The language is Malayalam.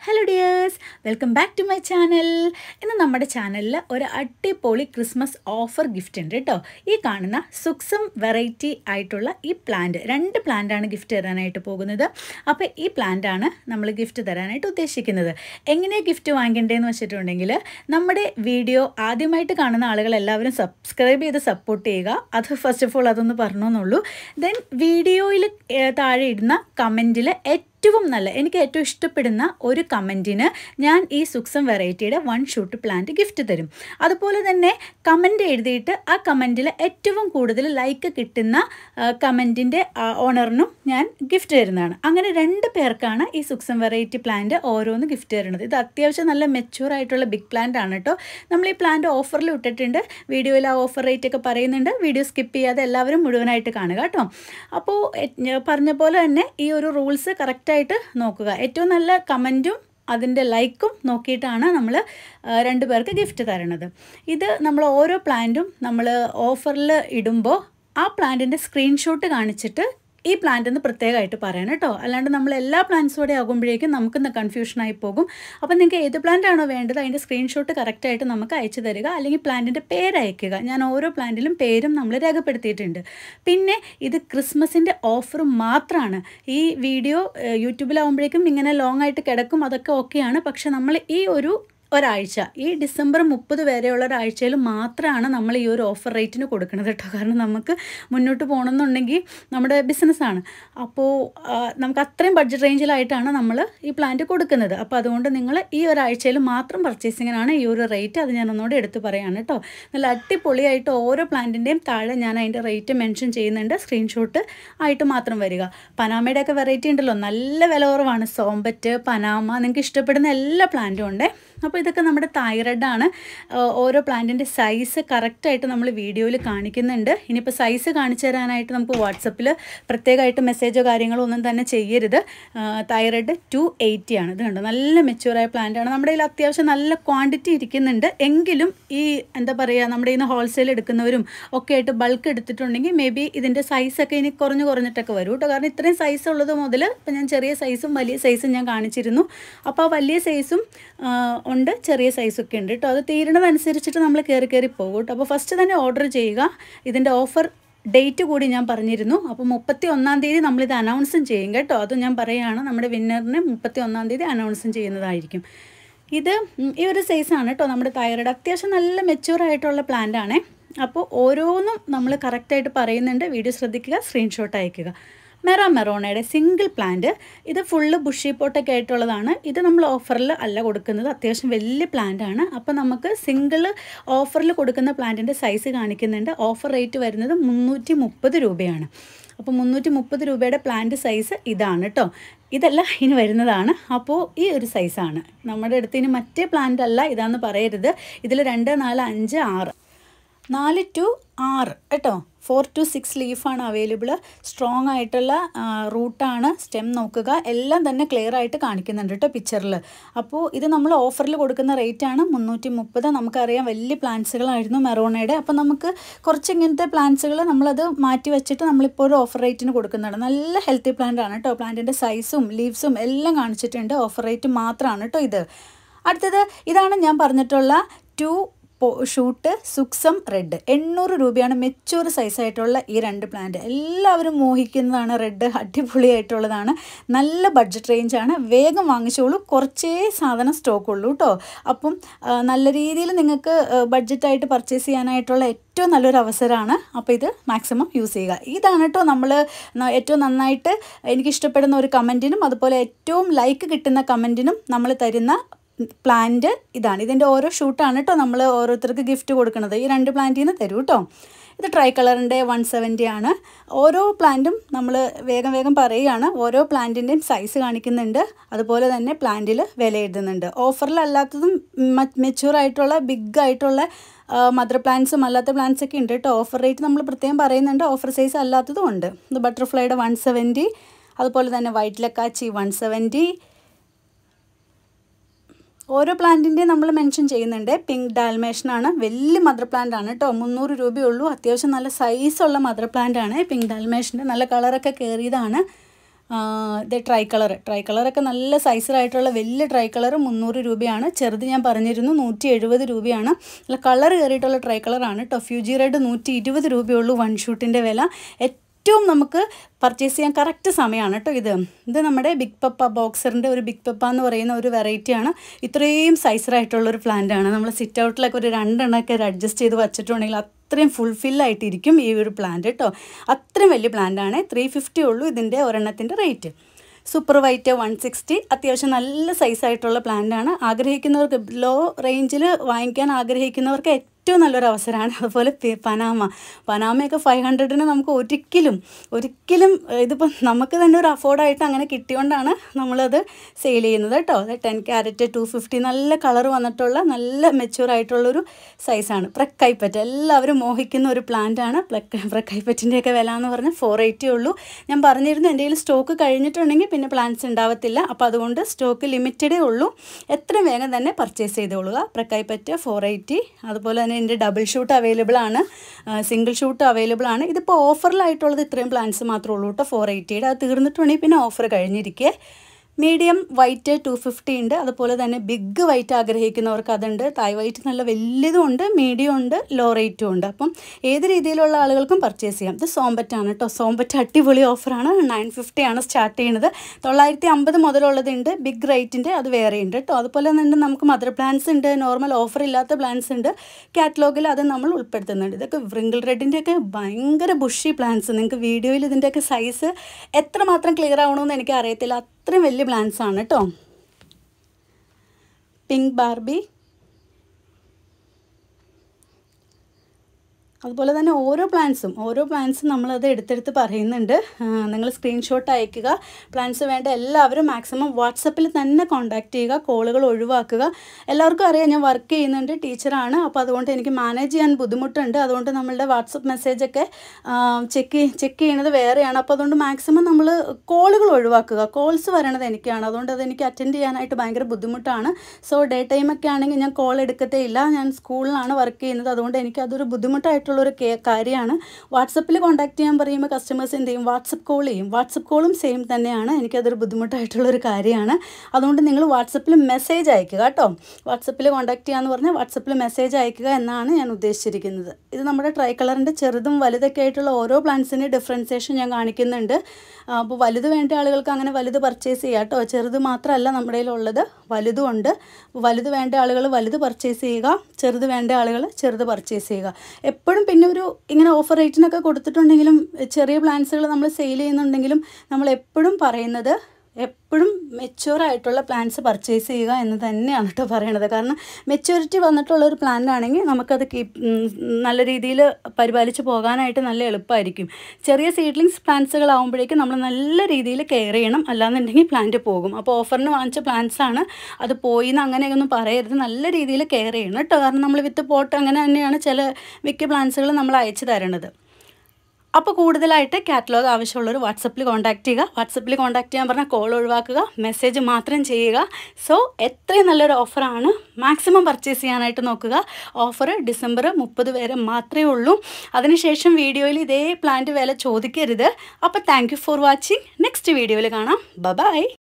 hello dears welcome back to my channel ഇന്ന് നമ്മുടെ ചാനലിൽ ഒരു അടിപൊളി ക്രിസ്മസ് ഓഫർ ഗിഫ്റ്റ് ഉണ്ട് കേട്ടോ ഈ കാണുന്ന സുക്സം വെറൈറ്റി ആയിട്ടുള്ള ഈ പ്ലാന്റ് രണ്ട് പ്ലാന്റാണ് ഗിഫ്റ്റ് തരാനായിട്ട് പോകുന്നത് അപ്പോൾ ഈ പ്ലാന്റാണ് നമ്മൾ ഗിഫ്റ്റ് തരാനായിട്ട് ഉദ്ദേശിക്കുന്നത് എങ്ങനെയാണ് ഗിഫ്റ്റ് വാങ്ങിക്കേണ്ടതെന്ന് വെച്ചിട്ടുണ്ടെങ്കിൽ നമ്മുടെ വീഡിയോ ആദ്യമായിട്ട് കാണുന്ന ആളുകൾ എല്ലാവരും സബ്സ്ക്രൈബ് ചെയ്ത് സപ്പോർട്ട് ചെയ്യുക അത് ഫസ്റ്റ് ഓഫ് ഓൾ അതൊന്ന് പറഞ്ഞു എന്നുള്ളൂ ദെൻ വീഡിയോയിൽ താഴെ ഇടുന്ന കമൻറ്റിൽ ഏറ്റവും നല്ല എനിക്ക് ഏറ്റവും ഇഷ്ടപ്പെടുന്ന ഒരു കമൻറ്റിന് ഞാൻ ഈ സുക്സം വെറൈറ്റിയുടെ വൺ ഷൂട്ട് പ്ലാന്റ് ഗിഫ്റ്റ് തരും അതുപോലെ തന്നെ കമൻറ്റ് എഴുതിയിട്ട് ആ കമൻറ്റിൽ ഏറ്റവും കൂടുതൽ ലൈക്ക് കിട്ടുന്ന കമൻറ്റിൻ്റെ ഓണറിനും ഞാൻ ഗിഫ്റ്റ് തരുന്നതാണ് അങ്ങനെ രണ്ട് പേർക്കാണ് ഈ സുക്സം വെറൈറ്റി പ്ലാന്റ് ഓരോന്ന് ഗിഫ്റ്റ് തരുന്നത് ഇത് അത്യാവശ്യം നല്ല മെച്യൂർ ആയിട്ടുള്ള ബിഗ് പ്ലാന്റ് ആണ് കേട്ടോ നമ്മൾ ഈ പ്ലാന്റ് ഓഫറിൽ ഇട്ടിട്ടുണ്ട് വീഡിയോയിൽ ആ ഓഫർ റേറ്റ് ഒക്കെ പറയുന്നുണ്ട് വീഡിയോ സ്കിപ്പ് ചെയ്യാതെ എല്ലാവരും മുഴുവനായിട്ട് കാണുക കേട്ടോ അപ്പോൾ പറഞ്ഞ പോലെ തന്നെ ഈ ഒരു റൂൾസ് കറക്റ്റ് ആയിട്ട് നോക്കുക ഏറ്റവും നല്ല കമൻറ്റും അതിൻ്റെ ലൈക്കും നോക്കിയിട്ടാണ് നമ്മൾ രണ്ട് പേർക്ക് ഗിഫ്റ്റ് തരണത് ഇത് നമ്മൾ ഓരോ പ്ലാന്റും നമ്മൾ ഓഫറിൽ ഇടുമ്പോൾ ആ പ്ലാന്റിൻ്റെ സ്ക്രീൻഷോട്ട് കാണിച്ചിട്ട് ഈ പ്ലാന്റ് എന്ന് പ്രത്യേകമായിട്ട് പറയണം കേട്ടോ അല്ലാണ്ട് നമ്മൾ എല്ലാ പ്ലാന്റ്സോടെ ആകുമ്പോഴേക്കും നമുക്കൊന്ന് കൺഫ്യൂഷനായി പോകും അപ്പോൾ നിങ്ങൾക്ക് ഏത് പ്ലാന്റ് ആണോ വേണ്ടത് അതിൻ്റെ സ്ക്രീൻഷോട്ട് കറക്റ്റായിട്ട് നമുക്ക് അയച്ചു തരിക അല്ലെങ്കിൽ പ്ലാന്റിൻ്റെ പേര് അയക്കുക ഞാൻ ഓരോ പ്ലാന്റിലും പേരും നമ്മൾ രേഖപ്പെടുത്തിയിട്ടുണ്ട് പിന്നെ ഇത് ക്രിസ്മസിൻ്റെ ഓഫർ മാത്രമാണ് ഈ വീഡിയോ യൂട്യൂബിലാവുമ്പോഴേക്കും ഇങ്ങനെ ലോങ് ആയിട്ട് കിടക്കും അതൊക്കെ ഓക്കെയാണ് പക്ഷെ നമ്മൾ ഈ ഒരു ഒരാഴ്ച ഈ ഡിസംബർ മുപ്പത് വരെയുള്ള ഒരാഴ്ചയിൽ മാത്രമാണ് നമ്മൾ ഈ ഒരു ഓഫർ റേറ്റിന് കൊടുക്കുന്നത് കേട്ടോ കാരണം നമുക്ക് മുന്നോട്ട് പോകണമെന്നുണ്ടെങ്കിൽ നമ്മുടെ ബിസിനസ്സാണ് അപ്പോൾ നമുക്ക് അത്രയും ബഡ്ജറ്റ് റേഞ്ചിലായിട്ടാണ് നമ്മൾ ഈ പ്ലാന്റ് കൊടുക്കുന്നത് അപ്പോൾ അതുകൊണ്ട് നിങ്ങൾ ഈ ഒരാഴ്ചയിൽ മാത്രം പർച്ചേസിങ്ങിനാണ് ഈ ഒരു റേറ്റ് അത് ഞാൻ ഒന്നുകൂടെ എടുത്ത് പറയാണ് കേട്ടോ നല്ല അടിപൊളിയായിട്ട് ഓരോ പ്ലാന്റിൻ്റെയും താഴെ ഞാൻ അതിൻ്റെ റേറ്റ് മെൻഷൻ ചെയ്യുന്നുണ്ട് സ്ക്രീൻഷോട്ട് ആയിട്ട് മാത്രം വരിക പനാമയുടെ ഒക്കെ വെറൈറ്റി ഉണ്ടല്ലോ നല്ല വില കുറവാണ് സോമ്പറ്റ് പനാമ നിങ്ങൾക്ക് ഇഷ്ടപ്പെടുന്ന എല്ലാ പ്ലാന്റും ഉണ്ട് അപ്പോൾ ഇതൊക്കെ നമ്മുടെ തൈറോയിഡാണ് ഓരോ പ്ലാന്റിൻ്റെ സൈസ് കറക്റ്റായിട്ട് നമ്മൾ വീഡിയോയിൽ കാണിക്കുന്നുണ്ട് ഇനിയിപ്പോൾ സൈസ് കാണിച്ചു തരാനായിട്ട് നമുക്ക് വാട്സപ്പിൽ പ്രത്യേകമായിട്ട് മെസ്സേജോ കാര്യങ്ങളോ ഒന്നും തന്നെ ചെയ്യരുത് തൈറോയിഡ് ടു എയ്റ്റി ആണ് ഇത് കണ്ടോ നല്ല മെച്യൂറായ പ്ലാന്റാണ് നമ്മുടെ കയ്യിൽ അത്യാവശ്യം നല്ല ക്വാണ്ടിറ്റി ഇരിക്കുന്നുണ്ട് എങ്കിലും ഈ എന്താ പറയുക നമ്മുടെ ഇന്ന് ഹോൾസെയിൽ എടുക്കുന്നവരും ഒക്കെ ആയിട്ട് ബൾക്ക് എടുത്തിട്ടുണ്ടെങ്കിൽ മേ ബി ഇതിൻ്റെ സൈസൊക്കെ ഇനി കുറഞ്ഞ് കുറഞ്ഞിട്ടൊക്കെ വരും കേട്ടോ കാരണം ഇത്രയും സൈസ് ഉള്ളത് മുതൽ ഇപ്പം ഞാൻ ചെറിയ സൈസും വലിയ സൈസും ഞാൻ കാണിച്ചിരുന്നു അപ്പോൾ ആ വലിയ സൈസും ഉണ്ട് ചെറിയ സൈസൊക്കെ ഉണ്ട് കേട്ടോ അത് തീരണതനുസരിച്ചിട്ട് നമ്മൾ കയറി കയറി പോകും കേട്ടോ അപ്പോൾ ഫസ്റ്റ് തന്നെ ഓർഡർ ചെയ്യുക ഇതിൻ്റെ ഓഫർ ഡേറ്റ് കൂടി ഞാൻ പറഞ്ഞിരുന്നു അപ്പോൾ മുപ്പത്തി ഒന്നാം തീയതി നമ്മളിത് അനൗൺസും ചെയ്യും കേട്ടോ അത് ഞാൻ പറയുകയാണ് നമ്മുടെ വിന്നറിനെ മുപ്പത്തി ഒന്നാം തീയതി അനൗൺസും ചെയ്യുന്നതായിരിക്കും ഇത് ഈ ഒരു സൈസാണ് കേട്ടോ നമ്മുടെ തൈറോയ്ഡ് അത്യാവശ്യം നല്ല മെച്യൂർ ആയിട്ടുള്ള പ്ലാന്റ് ആണേ അപ്പോൾ ഓരോന്നും നമ്മൾ കറക്റ്റായിട്ട് പറയുന്നുണ്ട് വീഡിയോ ശ്രദ്ധിക്കുക സ്ക്രീൻഷോട്ട് അയക്കുക മെറ മെറോണയുടെ സിംഗിൾ പ്ലാന്റ് ഇത് ഫുള്ള് ബുഷി പോട്ടൊക്കെ ആയിട്ടുള്ളതാണ് ഇത് നമ്മൾ ഓഫറിൽ അല്ല കൊടുക്കുന്നത് അത്യാവശ്യം വലിയ പ്ലാന്റ് ആണ് അപ്പോൾ നമുക്ക് സിംഗിൾ ഓഫറിൽ കൊടുക്കുന്ന പ്ലാന്റിൻ്റെ സൈസ് കാണിക്കുന്നുണ്ട് ഓഫർ റേറ്റ് വരുന്നത് മുന്നൂറ്റി മുപ്പത് രൂപയാണ് അപ്പോൾ മുന്നൂറ്റി മുപ്പത് രൂപയുടെ പ്ലാന്റ് സൈസ് ഇതാണ് കേട്ടോ ഇതല്ല ഇനി വരുന്നതാണ് അപ്പോൾ ഈ ഒരു സൈസാണ് നമ്മുടെ അടുത്ത് ഇനി മറ്റേ പ്ലാന്റ് അല്ല ഇതാന്ന് പറയരുത് ഇതിൽ രണ്ട് നാല് അഞ്ച് ആറ് നാല് ടു ആറ് കേട്ടോ ഫോർ ടു സിക്സ് ലീഫാണ് അവൈലബിൾ സ്ട്രോങ് ആയിട്ടുള്ള റൂട്ടാണ് സ്റ്റെം നോക്കുക എല്ലാം തന്നെ ക്ലിയർ ആയിട്ട് കാണിക്കുന്നുണ്ട് കേട്ടോ പിക്ചറിൽ അപ്പോൾ ഇത് നമ്മൾ ഓഫറിൽ കൊടുക്കുന്ന റേറ്റ് ആണ് മുന്നൂറ്റി മുപ്പത് നമുക്കറിയാം വലിയ പ്ലാന്റ്സുകളായിരുന്നു മെറോണയുടെ അപ്പോൾ നമുക്ക് കുറച്ച് ഇങ്ങനത്തെ പ്ലാന്റ്സുകൾ നമ്മളത് മാറ്റി വെച്ചിട്ട് നമ്മളിപ്പോൾ ഒരു ഓഫർ റേറ്റിന് കൊടുക്കുന്നതാണ് നല്ല ഹെൽത്തി പ്ലാന്റ് ആണ് കേട്ടോ പ്ലാന്റിൻ്റെ സൈസും ലീവ്സും എല്ലാം കാണിച്ചിട്ടുണ്ട് ഓഫർ റേറ്റ് മാത്രമാണ് കേട്ടോ ഇത് അടുത്തത് ഇതാണ് ഞാൻ പറഞ്ഞിട്ടുള്ള ടു ഷൂട്ട് സുക്സം റെഡ് എണ്ണൂറ് രൂപയാണ് മെച്ചൂർ സൈസായിട്ടുള്ള ഈ രണ്ട് പ്ലാന്റ് എല്ലാവരും മോഹിക്കുന്നതാണ് റെഡ് അടിപൊളിയായിട്ടുള്ളതാണ് നല്ല ബഡ്ജറ്റ് റേഞ്ചാണ് വേഗം വാങ്ങിച്ചോളൂ കുറച്ചേ സാധനം സ്റ്റോക്ക് ഉള്ളൂ കേട്ടോ അപ്പം നല്ല രീതിയിൽ നിങ്ങൾക്ക് ബഡ്ജറ്റായിട്ട് പർച്ചേസ് ചെയ്യാനായിട്ടുള്ള ഏറ്റവും നല്ലൊരു അവസരമാണ് അപ്പോൾ ഇത് മാക്സിമം യൂസ് ചെയ്യുക ഇതാണ് കേട്ടോ നമ്മൾ ഏറ്റവും നന്നായിട്ട് എനിക്കിഷ്ടപ്പെടുന്ന ഒരു കമൻറ്റിനും അതുപോലെ ഏറ്റവും ലൈക്ക് കിട്ടുന്ന കമൻറ്റിനും നമ്മൾ തരുന്ന പ്ലാന്റ് ഇതാണ് ഇതിൻ്റെ ഓരോ ഷൂട്ടാണ് കേട്ടോ നമ്മൾ ഓരോരുത്തർക്ക് ഗിഫ്റ്റ് കൊടുക്കുന്നത് ഈ രണ്ട് പ്ലാന്റിൽ നിന്ന് തരൂ കേട്ടോ ഇത് ട്രൈ കളറിൻ്റെ വൺ സെവൻറ്റി ആണ് ഓരോ പ്ലാന്റും നമ്മൾ വേഗം വേഗം പറയുകയാണ് ഓരോ പ്ലാന്റിൻ്റെയും സൈസ് കാണിക്കുന്നുണ്ട് അതുപോലെ തന്നെ പ്ലാന്റിൽ വില എഴുതുന്നുണ്ട് ഓഫറിലല്ലാത്തതും മെച്യൂർ ആയിട്ടുള്ള ബിഗ് ആയിട്ടുള്ള മദർ പ്ലാന്റ്സും അല്ലാത്ത പ്ലാന്റ്സ് ഒക്കെ ഉണ്ട് കേട്ടോ ഓഫർ റേറ്റ് നമ്മൾ പ്രത്യേകം പറയുന്നുണ്ട് ഓഫർ സൈസ് അല്ലാത്തതും ഉണ്ട് ഇത് ബട്ടർഫ്ലൈയുടെ വൺ സെവൻറ്റി അതുപോലെ തന്നെ വൈറ്റ് ലക്കാച്ചി വൺ സെവൻറ്റി ഓരോ പ്ലാന്റിൻ്റെയും നമ്മൾ മെൻഷൻ ചെയ്യുന്നുണ്ട് പിങ്ക് ഡാൽമേഷനാണ് വലിയ മദർ പ്ലാന്റ് ആണ് കേട്ടോ മുന്നൂറ് രൂപയുള്ളൂ അത്യാവശ്യം നല്ല സൈസുള്ള മദർ പ്ലാന്റ് ആണ് പിങ്ക് ഡാൽമേഷൻ്റെ നല്ല കളറൊക്കെ കയറിയതാണ് ഇത് ട്രൈ കളർ ട്രൈ കളറൊക്കെ നല്ല സൈസിലായിട്ടുള്ള വലിയ ട്രൈ കളർ മുന്നൂറ് രൂപയാണ് ചെറുത് ഞാൻ പറഞ്ഞിരുന്നു നൂറ്റി എഴുപത് രൂപയാണ് നല്ല കളർ കയറിയിട്ടുള്ള ട്രൈ കളറാണ് കേട്ടോ ഫ്യൂജി റെഡ് നൂറ്റി ഇരുപത് രൂപയുള്ളൂ വൺ ഷൂട്ടിൻ്റെ വില ഏറ്റവും നമുക്ക് പർച്ചേസ് ചെയ്യാൻ കറക്റ്റ് സമയമാണ് കേട്ടോ ഇത് ഇത് നമ്മുടെ ബിഗ് പപ്പ ബോക്സറിൻ്റെ ഒരു ബിഗ് പപ്പ എന്ന് പറയുന്ന ഒരു വെറൈറ്റിയാണ് ഇത്രയും സൈസറായിട്ടുള്ളൊരു പ്ലാന്റാണ് നമ്മൾ സിറ്റ് ഔട്ടിലൊക്കെ ഒരു രണ്ടെണ്ണമൊക്കെ അഡ്ജസ്റ്റ് ചെയ്ത് വച്ചിട്ടുണ്ടെങ്കിൽ അത്രയും ഫുൾഫില്ലായിട്ടിരിക്കും ഈ ഒരു പ്ലാന്റ് കേട്ടോ അത്രയും വലിയ പ്ലാന്റാണ് ത്രീ ഫിഫ്റ്റി ഉള്ളൂ ഇതിൻ്റെ ഒരെണ്ണത്തിൻ്റെ rate super white one sixty അത്യാവശ്യം നല്ല സൈസായിട്ടുള്ള പ്ലാന്റാണ് ആഗ്രഹിക്കുന്നവർക്ക് ലോ റേഞ്ചിൽ വാങ്ങിക്കാൻ ആഗ്രഹിക്കുന്നവർക്ക് ഏറ്റവും നല്ലൊരു അവസരമാണ് അതുപോലെ പി- പനാമ പനാമയൊക്കെ ഫൈവ് ഹൺഡ്രഡിന് നമുക്ക് ഒരിക്കലും ഒരിക്കലും ഇതിപ്പോൾ നമുക്ക് തന്നെ ഒരു അഫോർഡായിട്ട് അങ്ങനെ കിട്ടിയോണ്ടാണ് നമ്മളത് സെയിൽ ചെയ്യുന്നത് കേട്ടോ അത് ടെൻ ക്യാരറ്റ് ടു ഫിഫ്റ്റി നല്ല കളർ വന്നിട്ടുള്ള നല്ല മെച്യൂർ ആയിട്ടുള്ളൊരു സൈസാണ് പ്രക്കൈപ്പറ്റ് എല്ലാവരും മോഹിക്കുന്ന ഒരു പ്ലാന്റാണ് പ്ലക്ക് പ്രക്കൈപ്പറ്റിൻ്റെയൊക്കെ വില എന്ന് പറഞ്ഞാൽ ഫോർ എയ്റ്റി ഉള്ളൂ ഞാൻ പറഞ്ഞിരുന്നു എൻ്റെ കയ്യിൽ സ്റ്റോക്ക് കഴിഞ്ഞിട്ടുണ്ടെങ്കിൽ പിന്നെ പ്ലാന്റ്സ് ഉണ്ടാവത്തില്ല അപ്പോൾ അതുകൊണ്ട് സ്റ്റോക്ക് ലിമിറ്റഡേ ഉള്ളൂ എത്രയും വേഗം തന്നെ പർച്ചേസ് ചെയ്തോളുക പ്രക്കൈപ്പറ്റ് ഫോർ എയ്റ്റി അതുപോലെ തന്നെ എൻ്റെ ഡബിൾ ഷൂട്ട് അവൈലബിൾ ആണ് സിംഗിൾ ഷൂട്ട് അവൈലബിൾ ആണ് ഇതിപ്പോൾ ഓഫറിലായിട്ടുള്ളത് ഇത്രയും പ്ലാന്റ്സ് മാത്രമേ ഉള്ളൂ കേട്ടോ ഫോർ എയ്റ്റിയുടെ അത് തീർന്നിട്ടുണ്ടെങ്കിൽ പിന്നെ ഓഫർ കഴിഞ്ഞിരിക്കേ മീഡിയം വൈറ്റ് ടു ഫിഫ്റ്റി ഉണ്ട് അതുപോലെ തന്നെ ബിഗ് വൈറ്റ് ആഗ്രഹിക്കുന്നവർക്ക് അതുണ്ട് തായ് വൈറ്റ് നല്ല വലിയതും ഉണ്ട് മീഡിയം ഉണ്ട് ലോ റേറ്റും ഉണ്ട് അപ്പം ഏത് രീതിയിലുള്ള ആളുകൾക്കും പർച്ചേസ് ചെയ്യാം ഇത് സോംബറ്റാണ് കേട്ടോ സോംബറ്റ് അടിപൊളി ഓഫറാണ് നയൻ ഫിഫ്റ്റി ആണ് സ്റ്റാർട്ട് ചെയ്യുന്നത് തൊള്ളായിരത്തി അമ്പത് മുതലുള്ളതുണ്ട് ബിഗ് റേറ്റിൻ്റെ അത് വേറെ ഉണ്ട് കേട്ടോ അതുപോലെ തന്നെ നമുക്ക് മദർ പ്ലാന്റ്സ് ഉണ്ട് നോർമൽ ഓഫർ ഇല്ലാത്ത പ്ലാന്റ്സ് ഉണ്ട് കാറ്റലോഗിൽ അത് നമ്മൾ ഉൾപ്പെടുത്തുന്നുണ്ട് ഇതൊക്കെ വ്രിങ്കിൾ റെഡിൻ്റെയൊക്കെ ഭയങ്കര ബുഷി പ്ലാന്റ്സ് നിങ്ങൾക്ക് വീഡിയോയിൽ ഇതിൻ്റെയൊക്കെ സൈസ് എത്രമാത്രം ക്ലിയർ ആവണമെന്ന് എനിക്ക് അറിയത്തില്ല അത്രയും വലിയ പ്ലാന്റ്സ് ആണ് കേട്ടോ പിങ്ക് ബാർബി അതുപോലെ തന്നെ ഓരോ പ്ലാൻസും ഓരോ പ്ലാൻസും നമ്മളത് എടുത്തെടുത്ത് പറയുന്നുണ്ട് നിങ്ങൾ സ്ക്രീൻഷോട്ട് അയക്കുക പ്ലാൻസ് വേണ്ട എല്ലാവരും മാക്സിമം വാട്സപ്പിൽ തന്നെ കോൺടാക്റ്റ് ചെയ്യുക കോളുകൾ ഒഴിവാക്കുക എല്ലാവർക്കും അറിയാം ഞാൻ വർക്ക് ചെയ്യുന്നുണ്ട് ടീച്ചറാണ് അപ്പോൾ അതുകൊണ്ട് എനിക്ക് മാനേജ് ചെയ്യാൻ ബുദ്ധിമുട്ടുണ്ട് അതുകൊണ്ട് നമ്മളുടെ വാട്സപ്പ് മെസ്സേജൊക്കെ ചെക്ക് ചെക്ക് ചെയ്യണത് വേറെയാണ് അപ്പോൾ അതുകൊണ്ട് മാക്സിമം നമ്മൾ കോളുകൾ ഒഴിവാക്കുക കോൾസ് വരണത് എനിക്കാണ് അതുകൊണ്ട് അത് എനിക്ക് അറ്റൻഡ് ചെയ്യാനായിട്ട് ഭയങ്കര ബുദ്ധിമുട്ടാണ് സോ ഡേ ടൈമൊക്കെ ആണെങ്കിൽ ഞാൻ കോൾ എടുക്കത്തേ ഇല്ല ഞാൻ സ്കൂളിലാണ് വർക്ക് ചെയ്യുന്നത് അതുകൊണ്ട് എനിക്കതൊരു ബുദ്ധിമുട്ടായിട്ടുള്ളൊരു കേ- കാര്യമാണ് വാട്സപ്പിൽ കോൺടാക്ട് ചെയ്യാൻ പറയുമ്പോൾ കസ്റ്റമേഴ്സ് എന്ത് ചെയ്യും വാട്സപ്പ് കോൾ ചെയ്യും വാട്സപ്പ് കോളും സെയിം തന്നെയാണ് എനിക്കതൊരു ബുദ്ധിമുട്ടായിട്ടുള്ളൊരു കാര്യമാണ് അതുകൊണ്ട് നിങ്ങൾ വാട്സപ്പിൽ മെസ്സേജ് അയക്കുക കേട്ടോ വാട്സപ്പിൽ കോൺടാക്ട് ചെയ്യാന്ന് പറഞ്ഞാൽ വാട്സപ്പിൽ മെസ്സേജ് അയക്കുക എന്നാണ് ഞാൻ ഉദ്ദേശിച്ചിരിക്കുന്നത് ഇത് നമ്മുടെ ട്രൈ കളറിൻ്റെ ചെറുതും വലുതൊക്കെ ആയിട്ടുള്ള ഓരോ പ്ലാന്റ്സിൻ്റെ ഡിഫറൻസിയേഷൻ ഞാൻ കാണിക്കുന്നുണ്ട് ആ, അപ്പോൾ വലുത് വേണ്ട ആളുകൾക്ക് അങ്ങനെ വലുത് പർച്ചേസ് ചെയ്യാം കേട്ടോ ചെറുത് മാത്രമല്ല നമ്മുടെ കയ്യിലുള്ളത് വലുതും ഉണ്ട് അപ്പോൾ വലുത് വേണ്ട ആളുകൾ വലുത് പർച്ചേസ് ചെയ്യുക ചെറുത് വേണ്ട ആളുകൾ ചെറുത് പർച്ചേസ് ചെയ്യുക എപ്പോഴും പിന്നെ ഒരു ഇങ്ങനെ ഓഫർ റേറ്റിനൊക്കെ കൊടുത്തിട്ടുണ്ടെങ്കിലും ചെറിയ പ്ലാൻസുകൾ നമ്മൾ സെയിൽ ചെയ്യുന്നുണ്ടെങ്കിലും നമ്മൾ എപ്പോഴും പറയുന്നത് എപ്പോഴും മെച്യൂർ ആയിട്ടുള്ള പ്ലാൻസ് പർച്ചേസ് ചെയ്യുക എന്ന് തന്നെയാണ് കേട്ടോ പറയണത് കാരണം മെച്യൂരിറ്റി വന്നിട്ടുള്ള ഒരു പ്ലാൻ ആണെങ്കിൽ നമുക്കത് കീപ് നല്ല രീതിയിൽ പരിപാലിച്ച് പോകാനായിട്ട് നല്ല എളുപ്പമായിരിക്കും ചെറിയ സീഡ്ലിങ്സ് പ്ലാന്റ്സുകളാകുമ്പോഴേക്കും നമ്മൾ നല്ല രീതിയിൽ കെയർ ചെയ്യണം അല്ലാന്നുണ്ടെങ്കിൽ പ്ലാന്റ് പോകും അപ്പോൾ ഓഫറിന് വാങ്ങിച്ച പ്ലാന്റ്സ് ആണ് അത് പോയി എന്ന് അങ്ങനെയൊന്നും പറയരുത് നല്ല രീതിയിൽ കെയർ ചെയ്യണം കേട്ടോ കാരണം നമ്മൾ വിത്ത് പോട്ട് അങ്ങനെ തന്നെയാണ് ചില മിക്ക പ്ലാന്റ്സുകൾ നമ്മൾ അയച്ചു തരണത് അപ്പോൾ കൂടുതലായിട്ട് കാറ്റലോഗ് ആവശ്യമുള്ളവർ വാട്സപ്പിൽ കോൺടാക്ട് ചെയ്യുക വാട്സപ്പിൽ കോൺടാക്ട് ചെയ്യാൻ പറഞ്ഞാൽ കോൾ ഒഴിവാക്കുക മെസ്സേജ് മാത്രം ചെയ്യുക സോ എത്രയും നല്ലൊരു ഓഫറാണ് മാക്സിമം പർച്ചേസ് ചെയ്യാനായിട്ട് നോക്കുക ഓഫർ ഡിസംബർ മുപ്പത് വരെ മാത്രമേ ഉള്ളൂ അതിനുശേഷം വീഡിയോയിൽ ഇതേ പ്ലാന്റ് വില ചോദിക്കരുത് അപ്പോൾ thank you for watching next വീഡിയോയിൽ കാണാം ബ ബൈ